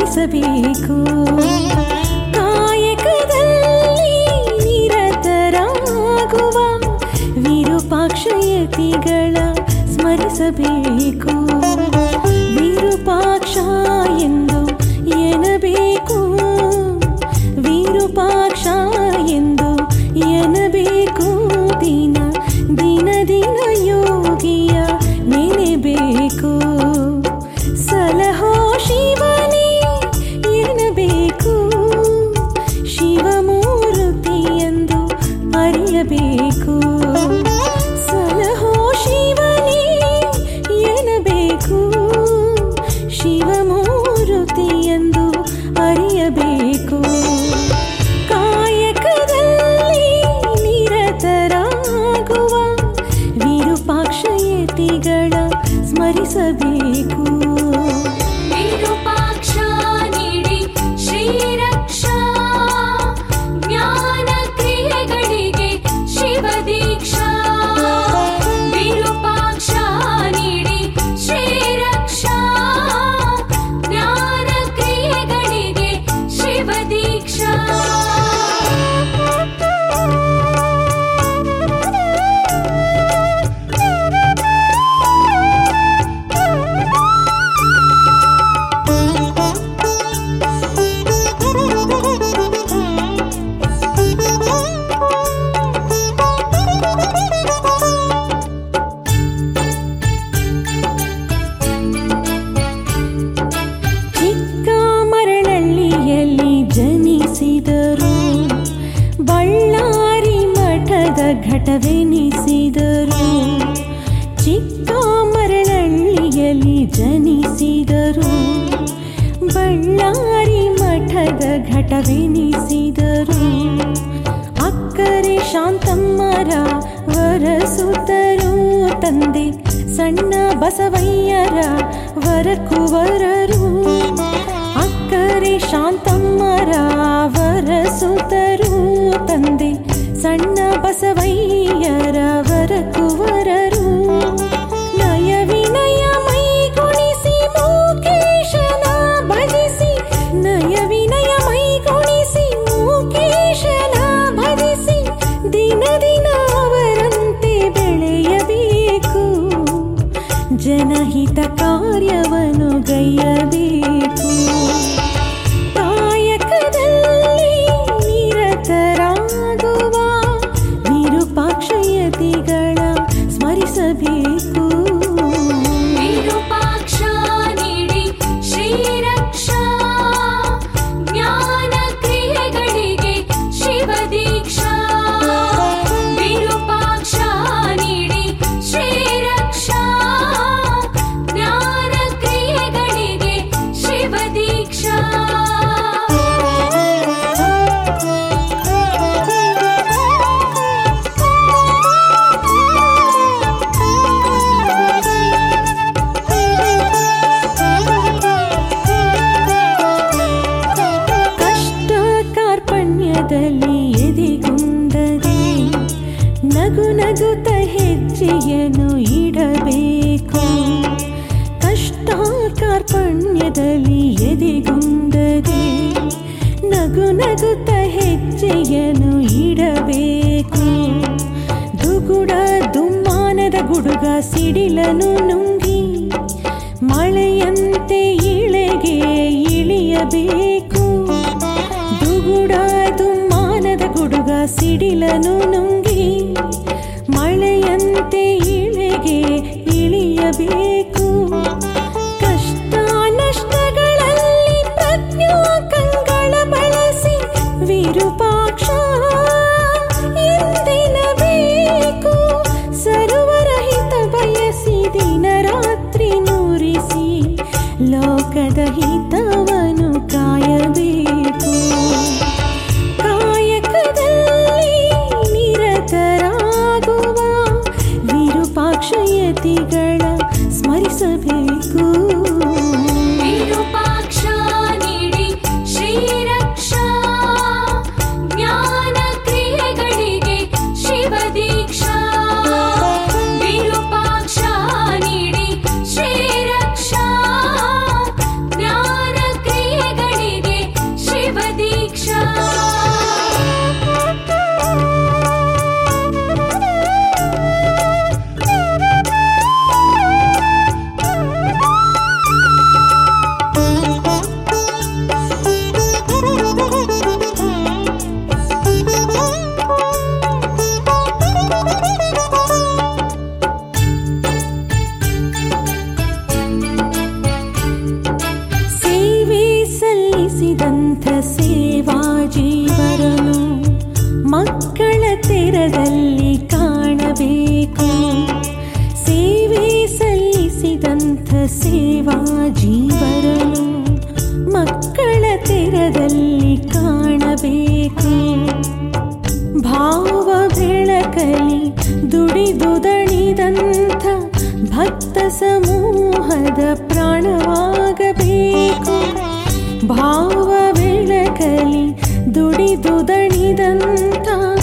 ಸ್ಮರಿಸಬೇಕು ಕಾಯಕದಲ್ಲಿ ನಿರತರಾಗುವ ವಿರೂಪಾಕ್ಷಯತಿಗಳ ಸ್ಮರಿಸಬೇಕು ವಿರೂಪಾಕ್ಷ ಎಂದು ಎನಬೇಕು ವಿರೂಪಾಕ್ಷ ಎಂದು ಎನಬೇಕು ದಿನ ದಿನ ದಿನ ಯೋಗಿಯ ನೆನೆಬೇಕು ಸಲಹೋ ಶಿವನೇ ಎನ್ನಬೇಕು ಶಿವಮೂರ್ತಿ ಎಂದು ಅರಿಯಬೇಕು ಸಲಹೋ ಶಿವನೇ ಎನ್ನಬೇಕು ಶಿವಮೂರ್ತಿ ಎಂದು ಅರಿಯಬೇಕು ಕಾಯಕದಲ್ಲಿ ನಿರತರಾಗುವ ವಿರೂಪಾಕ್ಷಯತಿಗಳ ಸ್ಮರಿಸಬೇಕು ವಿರೂಪಾಕ್ಷ ನೀಡಿ ಶ್ರೀರಕ್ಷಾ ಜ್ಞಾನ ಕ್ರಿಯೆಗಳಿಗೆ ಶಿವ ದೀಕ್ಷಾ ವಿರೂಪಾಕ್ಷ ನೀಡಿ ಶ್ರೀರಕ್ಷಾ ಜ್ಞಾನ ಕ್ರಿಯೆಗಳಿಗೆ ಶಿವ ದೀಕ್ಷಾ ಚಿಕ್ಕ ಮರಳಳ್ಳಿಯಲ್ಲಿ ಜನಿಸಿದರು ಬಳ್ಳಾರಿ ಮಠದ ಘಟವೆನಿಸಿದರು ಚಿಕ್ಕ ಮರಳಳ್ಳಿಯಲ್ಲಿ ಜನಿಸಿದರು ಬಳ್ಳಾರಿ ಮಠದ ಘಟವೆನಿಸಿದರು ಅಕ್ಕರೆ ಶಾಂತಮ್ಮರ ವರಸುತ್ತರು ತಂದೆ ಸಣ್ಣ ಬಸವಯ್ಯರ ವರಕುವರರು ಅಕ್ಕರೆ ಶಾಂತಮ್ಮರ ವರಸುತ್ತರು ತಂದೆ ಸಣ್ಣ ಬಸವಯ್ಯರ ವರಕುವರರು ನಯ ವಿನಯ ಮೈಗುಣಿಸಿ ಮೂಕೇಶನ ಭಜಿಸಿ ನಯ ವಿನಯ ಮೈಗುಣಿಸಿ ಮೂಕೇಶನ ಭಜಿಸಿ ದಿನ ದಿನ ಅವರಂತೆ ಬೆಳೆಯಬೇಕು ಜನಹಿತ ಕಾರ್ಯವನ್ನು ಗೈಯಬೇಕು ಕಾಯಕದಲ್ಲಿ ನಿರತರಾಗುವ ವಿರೂಪಾಕ್ಷಯತಿಗಳ ಸ್ಮರಿಸಬೇಕು ವಿರೂಪಾಕ್ಷ ನೀಡಿ ಶ್ರೀರಕ್ಷಾ ಜ್ಞಾನ ಕ್ರಿಯೆಗಳಿಗೆ ಶಿವ ದೀಕ್ಷಾ ವಿರೂಪಾಕ್ಷ ನೀಡಿ ಶ್ರೀರಕ್ಷಾ ಜ್ಞಾನ ಕ್ರಿಯೆಗಳಿಗೆ ಶಿವ ದೀಕ್ಷಾ ಕಷ್ಟ ಕಾರ್ಪಣ್ಯದಲ್ಲಿ ಎದೆಗುಂದದೆ ನಗು ನಗುತ್ತ ಹೆಜ್ಜೆಯನ್ನು ಇಡಬೇಕು ಕಷ್ಟ ಕಾರ್ಪಣ್ಯದಲ್ಲಿ ಎದೆಗುಂದದೆ ನಗು ನಗುತ್ತ ಹೆಜ್ಜೆಯನ್ನು ಇಡಬೇಕು ದುಗುಡ ದುಮ್ಮಾನದ ಗುಡುಗ ಸಿಡಿಲನು ನುಂಗಿ ಮಳೆಯಂತೆ ಇಳೆಗೆ ಇಳಿಯಬೇಕು ದುಗುಡ ದುಮ್ಮಾನದ ಗುಡುಗ ಸಿಡಿಲನು ನುಂಗಿ ಮಳೆಯಂತೆ ಇಳೆಗೆ ಇಳಿಯಬೇಕು ಕಷ್ಟ ನಷ್ಟಗಳಲ್ಲಿ ಪ್ರಜ್ಞಾ ಕಂಗಳ ಬಳಸಿ ವಿರೂಪಾಕ್ಷ ಎಂದೆನಬೇಕು ಸರ್ವರಹಿತ ಬಯಸಿ ದಿನ ರಾತ್ರಿ ನುರಿಸಿ ಲೋಕದ ಹಿತವನ್ನು ಕಾಯಬೇಕು ಕಾಯಕದಲ್ಲಿ ಸೇವಾ ಜೀವರನು ಮಕ್ಕಳ ತೆರದಲ್ಲಿ ಕಾಣಬೇಕು ಭಾವ ಬೆಳಕಲಿ ದುಡಿದು ದಣಿದಂಥ ಭಕ್ತ ಸಮೂಹದ ಪ್ರಾಣವಾಗಬೇಕು ಭಾವ ಬೆಳಕಲಿ ದುಡಿದು ದಣಿದಂಥ